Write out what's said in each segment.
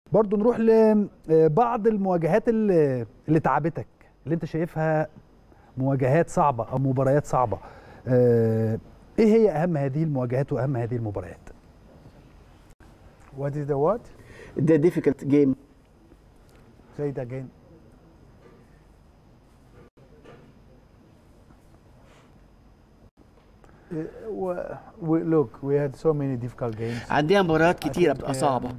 برضو نروح لبعض المواجهات اللي, اللي تعبتك اللي انت شايفها مواجهات صعبه او مباريات صعبه آه، ايه هي اهم هذه المواجهات واهم هذه المباريات What is the what? The difficult game. Say it again. Uh, wa- we, look, we had so many difficult games. عندنا مباريات I كتيرة think, بتبقى um, صعبة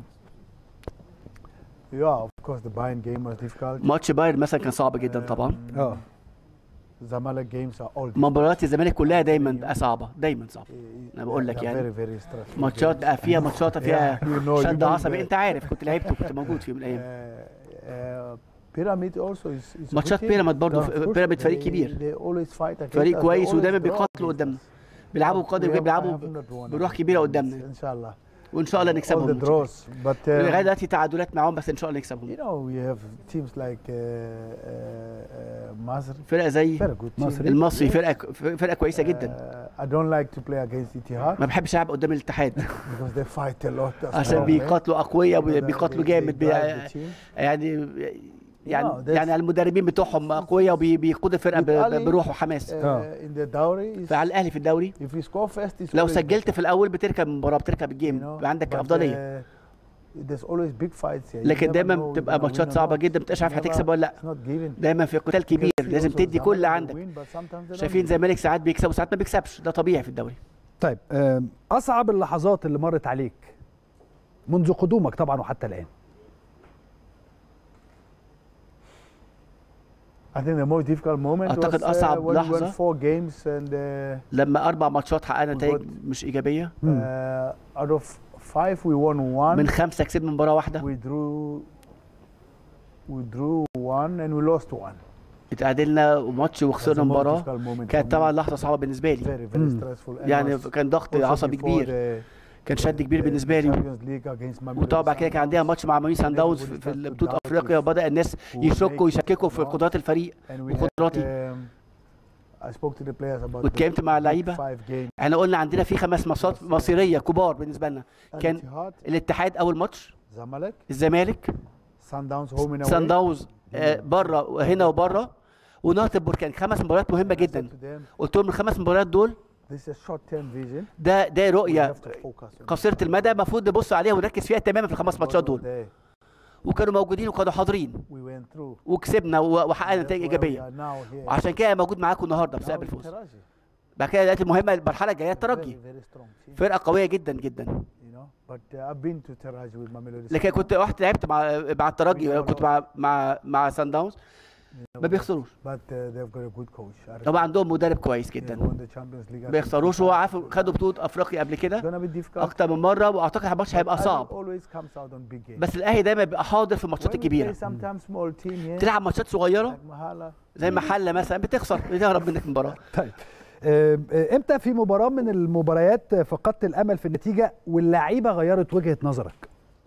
Yeah, of course, the Bayern game was difficult. ماتش بايرن مثلا كان صعب جدا طبعا Um, اه Zamalek games are all difficult. مباريات الزمالك كلها دايما بتبقى صعبة دايما صعبة Uh, أنا بقول they لك are يعني very, very stressful ماتشات games. بقى فيها ماتشات فيها Yeah, you know, you شد know عصبي the- انت عارف كنت لعبت وكنت موجود في يوم من Uh, الايام uh, Pyramid also is, is a good ماتشات team. بيراميد برضه Yeah, of course, بيراميد فريق they- كبير they always fight against فريق us. They كويس always ودايما draw بيقاتلوا against قدامنا us. بيلعبوا We قدر have- بيلعبوا I have not won بروح against كبيرة them, قدامنا ان شاء الله وان شاء الله all نكسبهم the الماتش draws but um, لغايه دلوقتي تعادلات معاهم بس ان شاء الله you نكسبهم know we have teams like uh, uh, uh, Masr فرقه زي very good team مصري. المصري فرقه فرقه كويسه جدا Uh, I don't like to play against Etihad ما بحبش العب قدام الاتحاد because they fight a lot as عشان well, eh? بيقاتلوا اقوياء You know, they- بيقاتلوا they- جامد they بي- drive the team. يعني يعني that's- يعني المدربين بتوعهم اقوياء وبيقودوا الفرقه ب- بالتالي- ب- بروح وحماس Uh, آه. in the dowry is فعلى الاهلي في الدوري if you score first it's لو always سجلت better, في الاول بتركب المباراه بتركب you الجيم know, بيبقى عندك but, افضليه uh, there's always big fights here. You لكن never دايما know you're بتبقى gonna ماتشات win or صعبه not. جدا ما بتبقاش عارف Never- هتكسب ولا لا it's not given. دايما في قتال You كبير can see لازم also تدي كل اللي Zamalek will عندك win, but sometimes they don't شايفين win. زمالك ساعات بيكسب وساعات ما بيكسبش ده طبيعي في الدوري طيب آم، اصعب اللحظات اللي مرت عليك منذ قدومك طبعا وحتى الان I think the most difficult moment أعتقد was uh, أصعب when we won لحظة. four games and uh, لما اربع ماتشات حققنا نتائج وجود- مش ايجابيه uh, out of five we won one. من خمسه كسبنا مباراه واحده We drew we drew one and we lost one. اتعادلنا وماتش That's the وخسرنا most مباراه difficult moment for كانت me. طبعا لحظه صعبه بالنسبه لي very very Mm. stressful. And يعني was كان ضغط also عصبي before كبير the- كان شد كبير the- بالنسبه the لي Champions League against Mamelodi وطبعا بعد كده كان عندنا Sundowns. ماتش مع مامي سان داونز في في بطوله افريقيا وبدا الناس who يشكوا make ويشككوا it في or not. قدرات الفريق And we وقدراتي. had, um, I spoke to the players about واتكلمت the مع big اللعيبة. five games. احنا قلنا عندنا في خمس ماتشات مصيريه كبار بالنسبه لنا كان الاتحاد الاتحاد اول ماتش زمالك الزمالك سان داونز هوم اند سان داونز بره وهنا وبره ونهضه البركان خمس مباريات مهمه جدا قلت لهم الخمس مباريات دول This is a short term vision. ده ده We رؤيه have to focus on قصيره المدى المفروض نبص عليها ونركز فيها تماما في الخمس it. ماتشات What was دول there. وكانوا موجودين وكانوا حاضرين We went through. وكسبنا و- وحققنا That's نتائج why we ايجابيه are now here. وعشان كده موجود معاكم النهارده Now بسبب it's الفوز Taraji. بعد كده دلوقتي المهمه المرحله الجايه الترجي Very, very strong team, فرقه قويه جدا جدا you know. But uh, I've been to Taraji with Mamelodi. لكن كنت Sundowns. رحت لعبت مع مع الترجي كنت مع مع مع سان داونز ما بيخسروش But uh, they've got a good coach. I طبعا respect عندهم مدرب كويس him. He's جدا won the Champions League. I ما think بيخسروش two وهو times. عارف خدوا بطوله افريقيا قبل كده Gonna be difficult. اكتر من مره واعتقد الماتش هيبقى But صعب Ireland always comes out on big games. بس الاهلي دايما بيبقى حاضر في الماتشات When we play الكبيره sometimes small team here, تلعب ماتشات صغيره like Mahala, زي محله مثلا بتخسر بتهرب منك مباراه طيب آم، آه، امتى في مباراه من المباريات فقدت الامل في النتيجه واللعيبه غيرت وجهه نظرك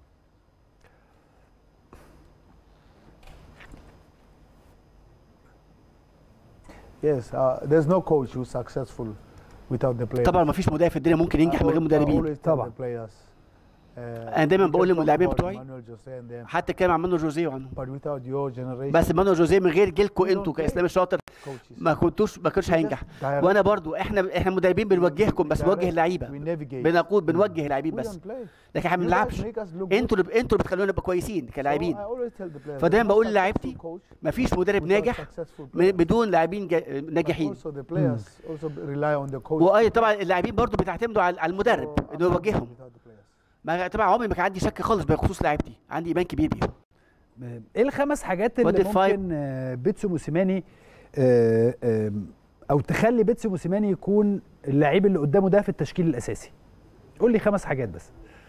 yes, uh, there's no coach who's successful without the players. طبعا ما فيش مدرب في الدنيا ممكن ينجح من غير I al- I مدربين always tell طبعا. the players, uh, أنا دايما we بقول can talk للاعبين about بتوعي Manuel Jose and them, حتى كان مع مانو جوزيه عنه but without your generation بس مانو جوزيه من غير جيلكم We don't انتوا play. كاسلام الشاطر coaches, ما كنتوش ما كنتش we just هينجح direct- وانا برضو احنا احنا مدربين بنوجهكم بس بنوجه direct, اللعيبه we navigate. بنقود بنوجه اللاعبين We بس don't play. لكن احنا ما You guys بنلعبش make us look good. انتوا اللي انتوا اللي بتخلونا نبقى كويسين So كلاعبين I always tell the players, فدايما there's no بقول successful للاعيبتي coach مفيش مدرب without ناجح successful من- players. بدون لاعبين جا- But ناجحين also the players also rely on the coach. واي طبعا اللاعبين برضو بتعتمدوا على على المدرب So انه I'm يوجههم without the players. ما طبعا عمري ما كان عندي شك خالص بخصوص لاعيبتي عندي ايمان كبير بيهم آه، ايه الخمس حاجات What اللي the five- ممكن آه، بيتسو موسيماني آه، آم، او تخلي بيتسو موسيماني يكون اللعيب اللي قدامه ده في التشكيل الاساسي قول لي خمس حاجات بس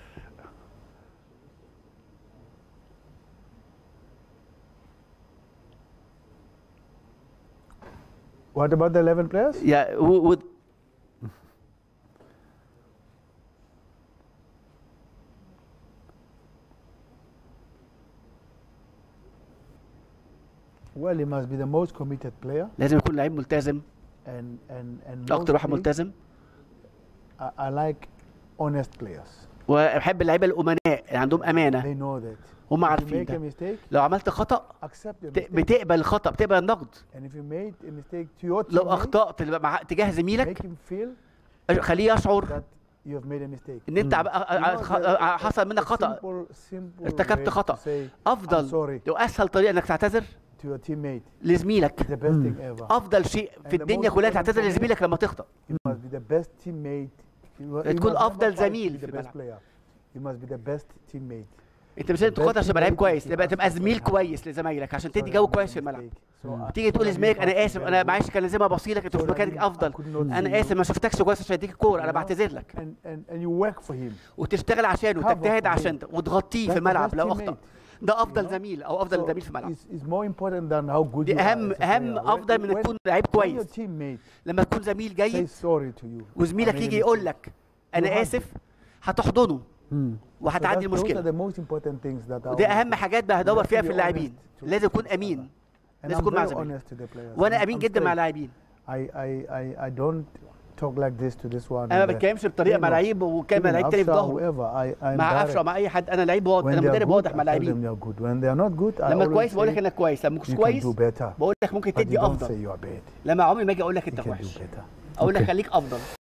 What about the 11 players? يا و- و- Well, he must be the most committed player لازم يكون لعيب ملتزم and and and اكتر واحد mostly ملتزم I, I like honest players. وبحب اللعيبه الامناء اللي عندهم امانه They know that هم If you عارفين make a ده mistake, لو عملت خطا accept the ت- mistake. بتقبل الخطا بتقبل النقد And if you made a mistake to your لو teammate, اخطات اللي مع تجاه زميلك make him feel خليه يشعر that you have made a mistake. ان انت عم- You know, خ- the- حصل منك a خطا simple- simple ارتكبت way to خطأ. say, I'm افضل sorry واسهل طريقه انك تعتذر to your teammate. لزميلك It's the best thing ever. افضل شيء في And the الدنيا most كلها important تعتذر for me- لزميلك لما تخطا You must be the best teammate. You, mu- you تكون must never أفضل fight to زميل be في the best الملعب. player. You must be the best teammate. انت مش لازم The تاخدها best عشان تبقى لعيب teammate كويس is تبقى تبقى asking for زميل help. كويس لزمايلك عشان تدي Sorry, جو I made كويس a في الملعب mistake. So I- تيجي تقول sorry, لزميلك I انا made اسف a انا very معلش good- كان لازم ابصيلك انت في Sorry, I مكانك didn't- I افضل could not انا see اسف you. ما شفتكش كويس عشان اديك الكوره انا You know? بعتذر لك And, and, and you work for him. وتشتغل عشانه Cover وتجتهد for him. عشان وتغطيه That's في the الملعب best لو teammate. اخطا ده افضل You know? زميل او افضل So زميل في الملعب it's, it's more important than how good دي you are اهم as a اهم player. When- افضل من when- تكون لعيب when your كويس teammate لما تكون زميل says جيد sorry to you. I وزميلك made a يجي يقول mistake. لك You انا hug اسف هتحضنه مم. So وهتعدي that's- those are المشكله the most important things that I ودي always اهم do. حاجات بقى You هدور have فيها to في be اللاعبين honest to- لازم to يكون each امين other. And لازم I'm يكون مع very زميله honest to the players. وانا I'm- امين I'm جدا مع straight. اللاعبين I, I, I, I don't talk like this to this one. انا ما and, uh, بتكلمش بطريقه you مع know, لعيب وكان مع even لعيب تاني في Afsha, ظهره whoever, I, I'm مع قفشه direct. مع اي حد انا لعيب واضح When انا they are مدرب good, واضح I مع tell them اللاعبين they are good. When they are not good, I لما always كويس بقول لك say, انك كويس لما مش you can كويس do better. بقول لك ممكن But تدي you don't say افضل you are bad. لما عمري ما اجي اقول لك You انت can do وحش better. اقول لك أوكي. خليك افضل